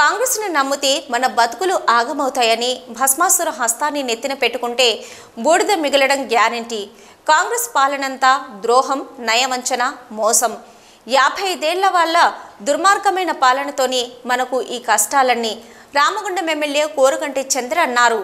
కాంగ్రెస్ను నమ్మితే మన బతుకులు ఆగమవుతాయని భస్మాసుర హస్తాన్ని నెత్తిన పెట్టుకుంటే బూడిద మిగలడం గ్యారంటీ కాంగ్రెస్ పాలనంతా ద్రోహం నయవంచన మోసం యాభై ఐదేళ్ల వాళ్ళ దుర్మార్గమైన పాలనతోనే మనకు ఈ కష్టాలన్నీ రామగుండం ఎమ్మెల్యే కోరుగంటి చంద్ర అన్నారు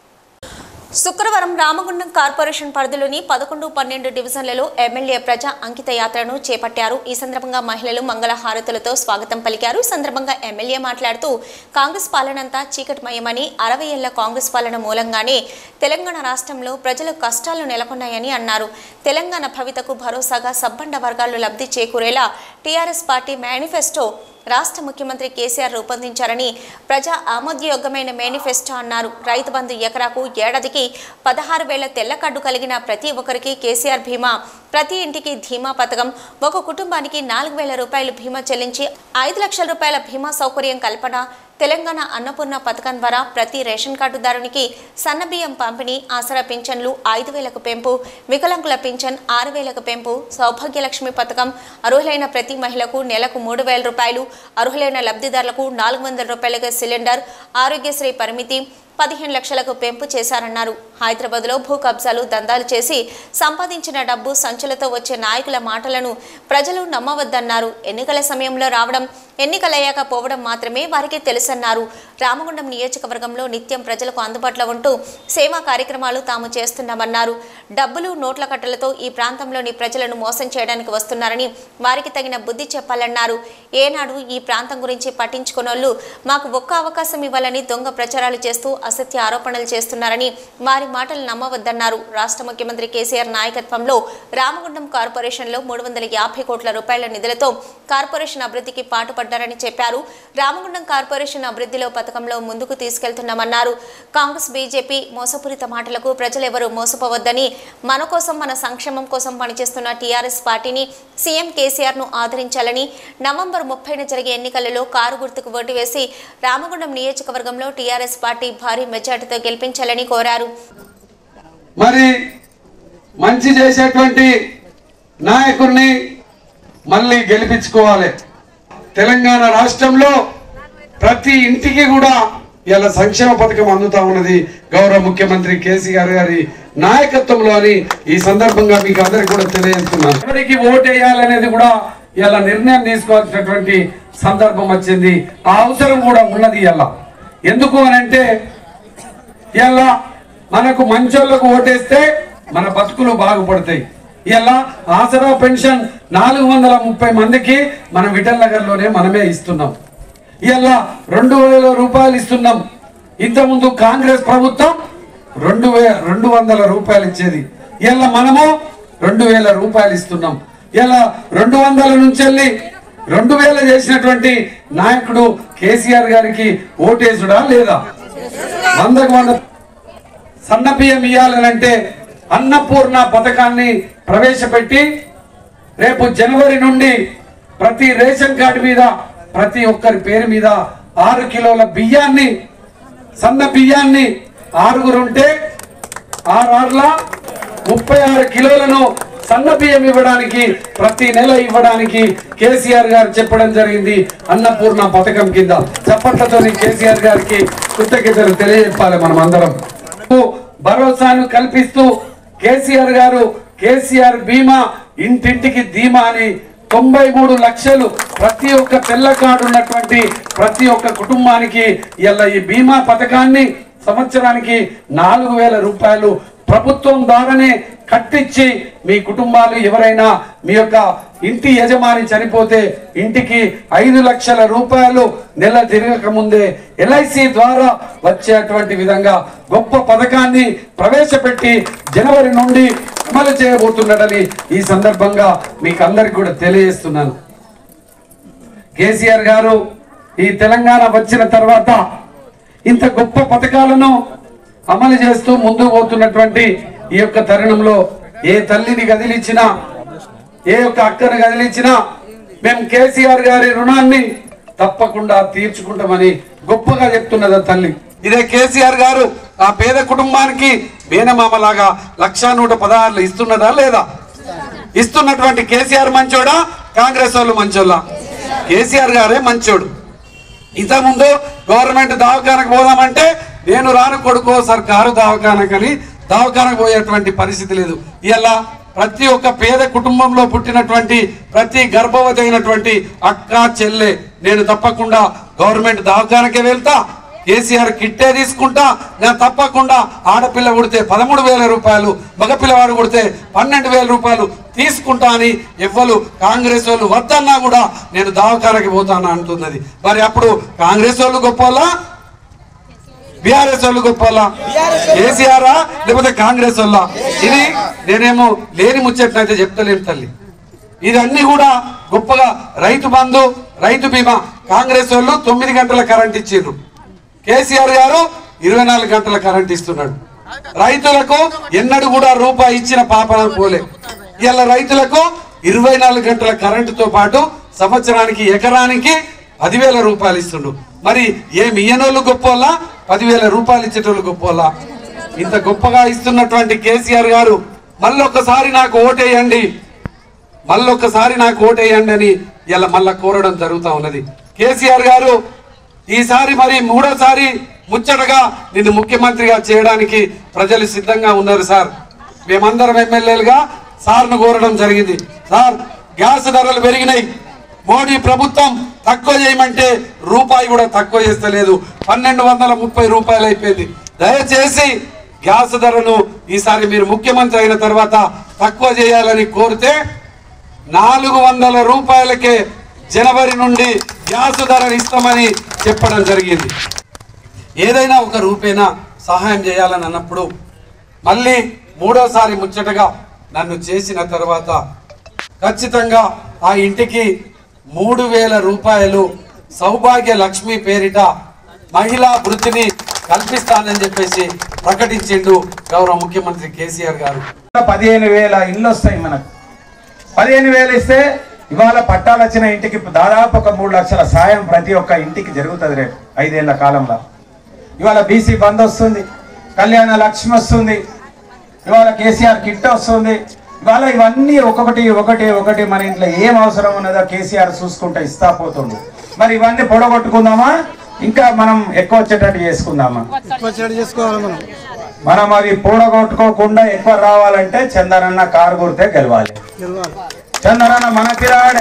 శుక్రవారం రామగుండం కార్పొరేషన్ పరిధిలోని పదకొండు పన్నెండు డివిజన్లలో ఎమ్మెల్యే ప్రజా అంకిత యాత్రను చేపట్టారు ఈ సందర్భంగా మహిళలు మంగళ హారతులతో స్వాగతం పలికారు ఈ సందర్భంగా ఎమ్మెల్యే మాట్లాడుతూ కాంగ్రెస్ పాలనంతా చీకటిమయమని అరవై ఏళ్ల కాంగ్రెస్ పాలన మూలంగానే తెలంగాణ రాష్ట్రంలో ప్రజల కష్టాలు నెలకొన్నాయని అన్నారు తెలంగాణ భవితకు భరోసాగా సబ్బండ వర్గాలు లబ్ధి చేకూరేలా టీఆర్ఎస్ పార్టీ మేనిఫెస్టో రాష్ట్ర ముఖ్యమంత్రి కేసీఆర్ రూపొందించారని ప్రజా ఆమోదయోగ్యమైన మేనిఫెస్టో అన్నారు రైతు బంధు ఎకరాకు ఏడాదికి పదహారు వేల తెల్లకడ్డు కలిగిన ప్రతి ఒక్కరికి కేసీఆర్ బీమా ప్రతి ఇంటికి ధీమా పథకం ఒక కుటుంబానికి నాలుగు వేల రూపాయలు బీమా చెల్లించి ఐదు లక్షల రూపాయల బీమా సౌకర్యం కల్పన తెలంగాణ అన్నపూర్ణ పథకం ద్వారా ప్రతి రేషన్ కార్డుదారునికి సన్నబియ్యం పంపిణీ ఆసరా పింఛన్లు ఐదు వేలకు పెంపు వికలాంగుల పింఛన్ ఆరు వేలకు పెంపు సౌభాగ్యలక్ష్మి పథకం అర్హులైన ప్రతి మహిళకు నెలకు మూడు వేల రూపాయలు అర్హులైన లబ్ధిదారులకు నాలుగు వందల రూపాయలుగా సిలిండర్ ఆరోగ్యశ్రీ పరిమితి పదిహేను లక్షలకు పెంపు చేశారన్నారు హైదరాబాద్లో భూ కబ్జాలు దందాలు చేసి సంపాదించిన డబ్బు సంచులతో వచ్చే నాయకుల మాటలను ప్రజలు నమ్మవద్దన్నారు ఎన్నికల సమయంలో రావడం ఎన్నికలయ్యాక పోవడం మాత్రమే వారికి తెలుసన్నారు రామగుండం నియోజకవర్గంలో నిత్యం ప్రజలకు అందుబాటులో ఉంటూ సేవా కార్యక్రమాలు తాము చేస్తున్నామన్నారు డబ్బులు నోట్ల కట్టలతో ఈ ప్రాంతంలోని ప్రజలను మోసం చేయడానికి వస్తున్నారని వారికి తగిన బుద్ధి చెప్పాలన్నారు ఏనాడు ఈ ప్రాంతం గురించి పట్టించుకున్నోళ్ళు మాకు ఒక్క అవకాశం ఇవ్వాలని దొంగ ప్రచారాలు చేస్తూ అసత్య ఆరోపణలు చేస్తున్నారని వారి మాటలు నమ్మవద్దన్నారు రాష్ట్ర ముఖ్యమంత్రి కేసీఆర్ నాయకత్వంలో రామగుండం కార్పొరేషన్లో మూడు వందల యాభై కోట్ల రూపాయల నిధులతో కార్పొరేషన్ అభివృద్ధికి పాటుపడ్డారని చెప్పారు రామగుండం కార్పొరేషన్ అభివృద్ధిలో పథకంలో ముందుకు తీసుకెళ్తున్నామన్నారు కాంగ్రెస్ బీజేపీ మోసపూరిత మాటలకు ప్రజలెవరూ మోసపోవద్దని మన కోసం మన సంక్షేమం కోసం పనిచేస్తున్న టీఆర్ఎస్ పార్టీని సీఎం కేసీఆర్ ను ఆదరించాలని నవంబర్ ముప్పైన జరిగే ఎన్నికలలో కారు గుర్తుకు ఓటు వేసి రామగుండం నియోజకవర్గంలో టీఆర్ఎస్ పార్టీ భారీ మెజార్టీతో గెలిపించాలని కోరారు మరి మంచి చేసేటువంటి నాయకుడిని మళ్ళీ గెలిపించుకోవాలి తెలంగాణ రాష్ట్రంలో ప్రతి ఇంటికి కూడా ఇలా సంక్షేమ పథకం అందుతా ఉన్నది గౌరవ ముఖ్యమంత్రి కేసీఆర్ గారి నాయకత్వంలో అని ఈ సందర్భంగా మీకు అందరికి కూడా తెలియజేస్తున్నాను ఎవరికి ఓటేయాలనేది కూడా ఇలా నిర్ణయం తీసుకోవాల్సినటువంటి సందర్భం వచ్చింది ఆ అవసరం కూడా ఉన్నది ఇలా ఎందుకు అని అంటే ఇలా మనకు మంచోళ్ళకు ఓటేస్తే మన బతుకులు బాగుపడతాయి ఇలా ఆసరా పెన్షన్ నాలుగు వందల ముప్పై మందికి మనం విఠల్ నగర్ లోనే మనమే ఇస్తున్నాం ఇలా రెండు వేల రూపాయలు ఇస్తున్నాం ఇంతకుముందు కాంగ్రెస్ ప్రభుత్వం రెండు వే రెండు వందల రూపాయలు ఇచ్చేది ఇలా మనము రెండు వేల రూపాయలు ఇస్తున్నాం ఇలా రెండు వందల నుంచి వెళ్ళి రెండు వేల చేసినటువంటి నాయకుడు కేసీఆర్ గారికి ఓటేసుడా లేదా వందకు వంద సన్న బియ్యం ఇవ్వాలనంటే అన్నపూర్ణ పథకాన్ని ప్రవేశపెట్టి రేపు జనవరి నుండి ప్రతి రేషన్ కార్డు మీద ప్రతి ఒక్కరి పేరు మీద ఆరు కిలోల బియ్యాన్ని సన్న బియ్యాన్ని ఆరుగురు ఉంటే ఆరార్ల ముప్పై ఆరు కిలోలను సన్న బియ్యం ఇవ్వడానికి ప్రతి నెల ఇవ్వడానికి కేసీఆర్ గారు చెప్పడం జరిగింది అన్నపూర్ణ పథకం కింద చప్పట్లతో కేసీఆర్ గారికి కృతజ్ఞతలు తెలియజెప్పాలి మనం అందరం భరోసాను కల్పిస్తూ కేసీఆర్ గారు కేసీఆర్ బీమా ఇంటింటికి ధీమా అని తొంభై మూడు లక్షలు ప్రతి ఒక్క తెల్ల కార్డు ఉన్నటువంటి ప్రతి ఒక్క కుటుంబానికి ఇలా ఈ బీమా పథకాన్ని సంవత్సరానికి నాలుగు వేల రూపాయలు ప్రభుత్వం ద్వారానే కట్టించి మీ కుటుంబాలు ఎవరైనా మీ యొక్క ఇంటి యజమాని చనిపోతే ఇంటికి ఐదు లక్షల రూపాయలు నెల తిరగక ముందే ఎల్ఐసి ద్వారా వచ్చేటువంటి విధంగా గొప్ప పథకాన్ని ప్రవేశపెట్టి జనవరి నుండి అమలు చేయబోతున్నాడని ఈ సందర్భంగా మీకు అందరికి కూడా తెలియజేస్తున్నాను కేసీఆర్ గారు ఈ తెలంగాణ వచ్చిన తర్వాత ఇంత గొప్ప పథకాలను అమలు చేస్తూ ముందుకు పోతున్నటువంటి ఈ యొక్క తరుణంలో ఏ తల్లిని కదిలించినా ఏ యొక్క అక్కను కదిలించినా మేము కేసీఆర్ గారి రుణాన్ని తప్పకుండా తీర్చుకుంటామని గొప్పగా చెప్తున్నది ఆ తల్లి ఇదే కేసీఆర్ గారు ఆ పేద కుటుంబానికి మేనమామలాగా లక్షా నూట పదహారులు ఇస్తున్నదా లేదా ఇస్తున్నటువంటి కేసీఆర్ మంచోడా కాంగ్రెస్ వాళ్ళు మంచోళ్ళ కేసీఆర్ గారే మంచోడు ఇంతకుముందు గవర్నమెంట్ దవాఖానకు పోదామంటే నేను రాను కొడుకో సర్కారు దవాఖానకని దవాఖానకు పోయేటువంటి పరిస్థితి లేదు ఇలా ప్రతి ఒక్క పేద కుటుంబంలో పుట్టినటువంటి ప్రతి గర్భవతి అయినటువంటి అక్క చెల్లె నేను తప్పకుండా గవర్నమెంట్ దవాఖానకే వెళ్తా కేసీఆర్ కిట్టే తీసుకుంటా నేను తప్పకుండా ఆడపిల్ల పుడితే పదమూడు వేల రూపాయలు మగపిల్లవాడు పుడితే పన్నెండు వేల రూపాయలు తీసుకుంటా అని ఎవ్వరు కాంగ్రెస్ వాళ్ళు వద్దన్నా కూడా నేను దవాఖానకి పోతాను అంటున్నది మరి అప్పుడు కాంగ్రెస్ వాళ్ళు గొప్పలా బీఆర్ఎస్ వాళ్ళు గొప్పలా కేసీఆర్ లేకపోతే కాంగ్రెస్ వాళ్ళ ఇది నేనేమో లేని ముచ్చట్నైతే చెప్తలేను తల్లి ఇదన్నీ కూడా గొప్పగా రైతు బంధు రైతు బీమా కాంగ్రెస్ వాళ్ళు తొమ్మిది గంటల కరెంట్ ఇచ్చిండ్రు కేసీఆర్ గారు ఇరవై నాలుగు గంటల కరెంట్ ఇస్తున్నాడు రైతులకు ఎన్నడూ కూడా రూపాయి ఇచ్చిన పాపన పోలే ఇలా రైతులకు ఇరవై నాలుగు గంటల కరెంటుతో పాటు సంవత్సరానికి ఎకరానికి పదివేల రూపాయలు ఇస్తుండు మరి ఏమి ఇయ్యనోళ్ళు గొప్పోళ్ళా పదివేల రూపాయలు ఇచ్చేటోళ్ళు గొప్పోళ్ళా ఇంత గొప్పగా ఇస్తున్నటువంటి కేసీఆర్ గారు మళ్ళొక్కసారి నాకు ఓటేయండి మళ్ళొక్కసారి నాకు ఓటేయండి అని ఇలా మళ్ళా కోరడం జరుగుతా ఉన్నది కేసీఆర్ గారు ఈసారి మరి మూడోసారి ముచ్చటగా నిన్ను ముఖ్యమంత్రిగా చేయడానికి ప్రజలు సిద్ధంగా ఉన్నారు సార్ మేమందరం ఎమ్మెల్యేలుగా సార్ను కోరడం జరిగింది సార్ గ్యాస్ ధరలు పెరిగినాయి మోడీ ప్రభుత్వం తక్కువ చేయమంటే రూపాయి కూడా తక్కువ చేస్తలేదు పన్నెండు వందల ముప్పై రూపాయలు అయిపోయింది దయచేసి గ్యాస్ ధరను ఈసారి మీరు ముఖ్యమంత్రి అయిన తర్వాత తక్కువ చేయాలని కోరితే నాలుగు వందల రూపాయలకే జనవరి నుండి గ్యాస్ ధరను ఇస్తామని చెప్పడం జరిగింది ఏదైనా ఒక రూపేనా సహాయం చేయాలని అన్నప్పుడు మళ్ళీ మూడోసారి ముచ్చటగా నన్ను చేసిన తర్వాత ఖచ్చితంగా ఆ ఇంటికి మూడు వేల రూపాయలు సౌభాగ్య లక్ష్మి పేరిట మహిళా వృత్తిని కల్పిస్తానని చెప్పేసి ప్రకటించిండు గౌరవ ముఖ్యమంత్రి కేసీఆర్ గారు పదిహేను వేల ఇల్లు వస్తాయి మనకు పదిహేను వేలు ఇస్తే ఇవాళ పట్టాలు వచ్చిన ఇంటికి దాదాపు ఒక మూడు లక్షల సాయం ప్రతి ఒక్క ఇంటికి జరుగుతుంది రేపు ఐదేళ్ల కాలంలో ఇవాళ బీసీ బంద్ వస్తుంది కళ్యాణ లక్ష్మి వస్తుంది ఇవాళ కేసీఆర్ కిట్ వస్తుంది ఇవాళ ఇవన్నీ ఒక్కొక్కటి ఒకటి ఒకటి మన ఇంట్లో ఏం అవసరం ఉన్నదో కేసీఆర్ చూసుకుంటూ ఇస్తా పోతుండు మరి ఇవన్నీ పొడగొట్టుకుందామా ఇంకా మనం ఎక్కువ వచ్చేటట్టు చేసుకుందామా చేసుకోవాలి మనం మనం అవి పూడగొట్టుకోకుండా ఎక్కువ రావాలంటే చందనన్న కారు గుర్తే గెలవాలి గెలవాలి చందనన్న మన పిల్లాడే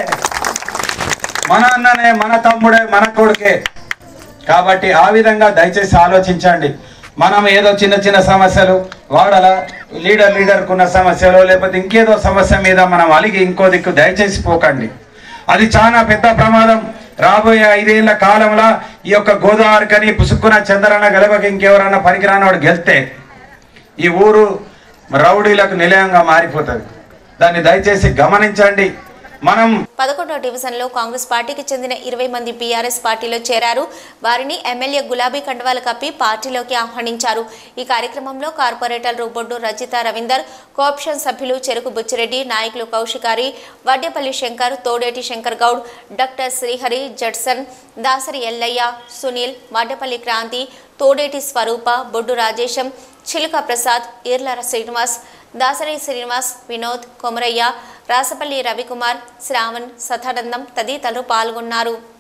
మన అన్ననే మన తమ్ముడే మన కొడుకే కాబట్టి ఆ విధంగా దయచేసి ఆలోచించండి మనం ఏదో చిన్న చిన్న సమస్యలు వాడల లీడర్ లీడర్కున్న సమస్యలు లేకపోతే ఇంకేదో సమస్య మీద మనం అలిగి ఇంకో దిక్కు దయచేసి పోకండి అది చాలా పెద్ద ప్రమాదం రాబోయే ఐదేళ్ల కాలంలో ఈ యొక్క గోదావరికని పుసుక్కున చంద్రన్న గెలవకి ఇంకెవరన్నా పనికిరానివాడు గెలిస్తే ఈ ఊరు రౌడీలకు నిలయంగా మారిపోతుంది దాన్ని దయచేసి గమనించండి మనం పదకొండవ డివిజన్లో కాంగ్రెస్ పార్టీకి చెందిన ఇరవై మంది బీఆర్ఎస్ పార్టీలో చేరారు వారిని ఎమ్మెల్యే గులాబీ కండువాలు కప్పి పార్టీలోకి ఆహ్వానించారు ఈ కార్యక్రమంలో కార్పొరేటర్లు బొడ్డు రజిత రవీందర్ కోఆప్షన్ సభ్యులు చెరుకు బుచ్చిరెడ్డి నాయకులు కౌశికారి వడ్డేపల్లి శంకర్ తోడేటి శంకర్ గౌడ్ డాక్టర్ శ్రీహరి జడ్సన్ దాసరి ఎల్లయ్య సునీల్ వడ్డేపల్లి క్రాంతి తోడేటి స్వరూప బొడ్డు రాజేశం చిలుక ప్రసాద్ ఈర్ల శ్రీనివాస్ దాసరి శ్రీనివాస్ వినోద్ కొమరయ్య రాసపల్లి రవికుమార్ శ్రావణ్ సదానందం తదితరులు పాల్గొన్నారు